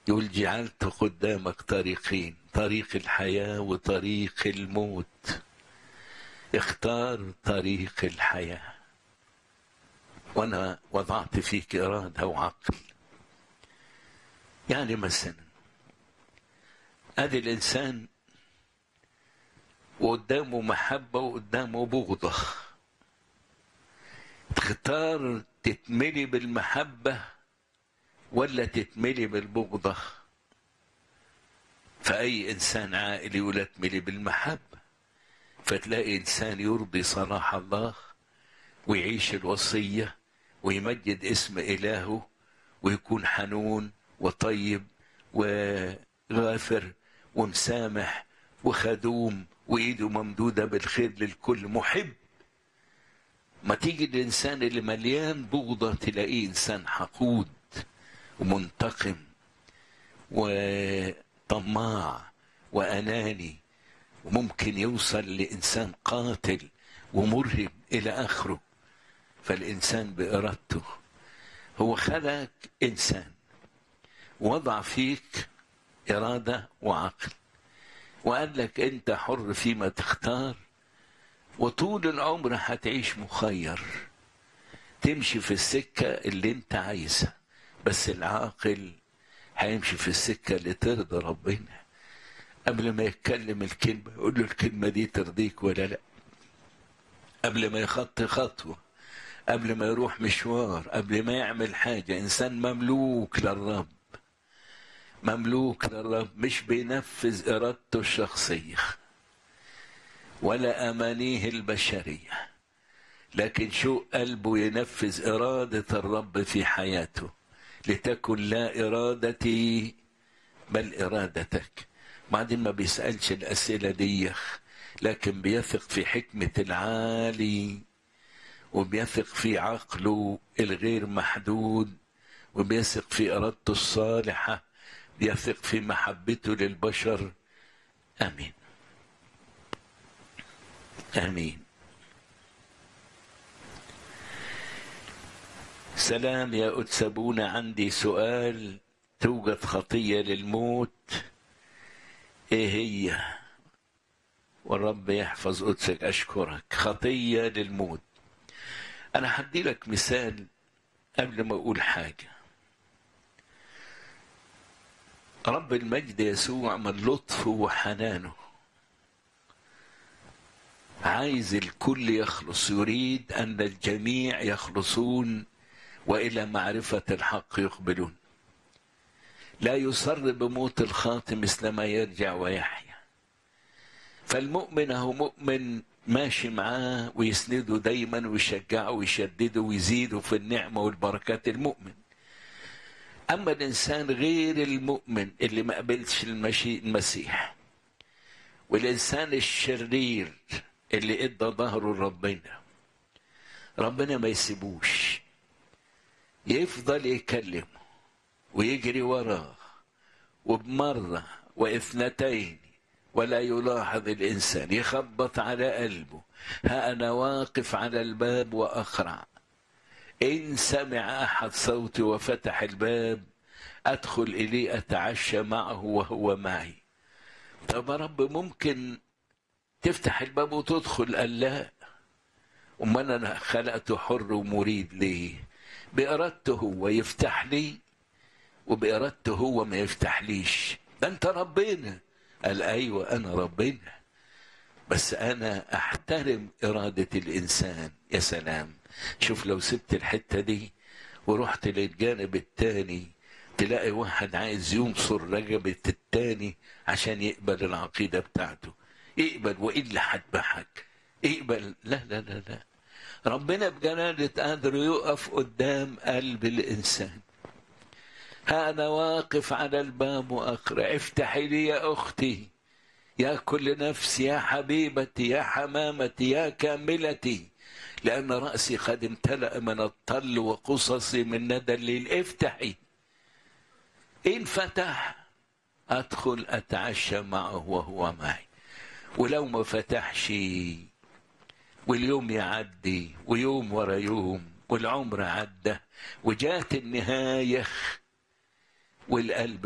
يقول جعلت قدامك طريقين طريق الحياة وطريق الموت اختار طريق الحياة وأنا وضعت فيك إرادة وعقل يعني مثلا ادي الانسان وقدامه محبة وقدامه بغضة تختار تتملي بالمحبة ولا تتملي بالبغضة فأي إنسان عاقل يقول اتملي بالمحبة فتلاقي إنسان يرضي صلاح الله ويعيش الوصية ويمجد اسم إلهه ويكون حنون وطيب وغافر ومسامح وخدوم وايده ممدوده بالخير للكل محب ما تيجي الانسان اللي مليان بغضه تلاقيه انسان حقود ومنتقم وطماع واناني وممكن يوصل لانسان قاتل ومرهب الى اخره فالانسان بارادته هو خلق انسان وضع فيك إرادة وعقل وقال لك أنت حر فيما تختار وطول العمر هتعيش مخير تمشي في السكة اللي أنت عايزها بس العاقل هيمشي في السكة اللي ترضى ربنا قبل ما يتكلم الكلمة يقول له الكلمة دي ترضيك ولا لا قبل ما يخطي خطوة قبل ما يروح مشوار قبل ما يعمل حاجة إنسان مملوك للرب مملوك للرب مش بينفذ إرادته الشخصية ولا أمانيه البشرية لكن شو قلبه ينفذ إرادة الرب في حياته لتكن لا إرادتي بل إرادتك بعدين ما بيسألش الأسئلة دي لكن بيثق في حكمة العالي وبيثق في عقله الغير محدود وبيثق في إرادته الصالحة بيثق في محبته للبشر امين امين سلام يا أتسبون عندي سؤال توجد خطية للموت ايه هي والرب يحفظ قدسك اشكرك خطية للموت انا هدي لك مثال قبل ما اقول حاجه رب المجد يسوع من لطفه وحنانه عايز الكل يخلص يريد ان الجميع يخلصون والى معرفه الحق يقبلون لا يصر بموت الخاطئ مثل ما يرجع ويحيا فالمؤمن هو مؤمن ماشي معاه ويسنده دايما ويشجعه ويشدده ويزيده في النعمه والبركات المؤمن أما الإنسان غير المؤمن اللي ما قبلش المشي المسيح والإنسان الشرير اللي إدى ظهره لربنا ربنا ما يسيبوش يفضل يكلمه ويجري وراه وبمرة واثنتين ولا يلاحظ الإنسان يخبط على قلبه ها أنا واقف على الباب وأخرع إن سمع أحد صوتي وفتح الباب أدخل إليه أتعشى معه وهو معي طب يا رب ممكن تفتح الباب وتدخل قال لا أمال أنا خلقته حر ومريد ليه بإرادته هو يفتح لي وبإرادته هو ما يفتحليش ده أنت ربنا قال أيوة أنا ربنا بس أنا أحترم إرادة الإنسان يا سلام شوف لو سبت الحتة دي ورحت للجانب التاني تلاقي واحد عايز ينصر رقبة التاني عشان يقبل العقيدة بتاعته اقبل وإلا هتبحك اقبل لا لا لا لا ربنا بجلالة قادر يقف قدام قلب الإنسان ها أنا واقف على الباب وأقرأ افتحي لي يا أختي يا كل نفس يا حبيبتي يا حمامتي يا كاملتي لأن رأسي قد امتلأ من الطل وقصصي من ندى الليل افتحي إن فتح أدخل أتعشى معه وهو معي ولو ما فتحش واليوم يعدي ويوم ورا يوم والعمر عدى وجات النهاية والقلب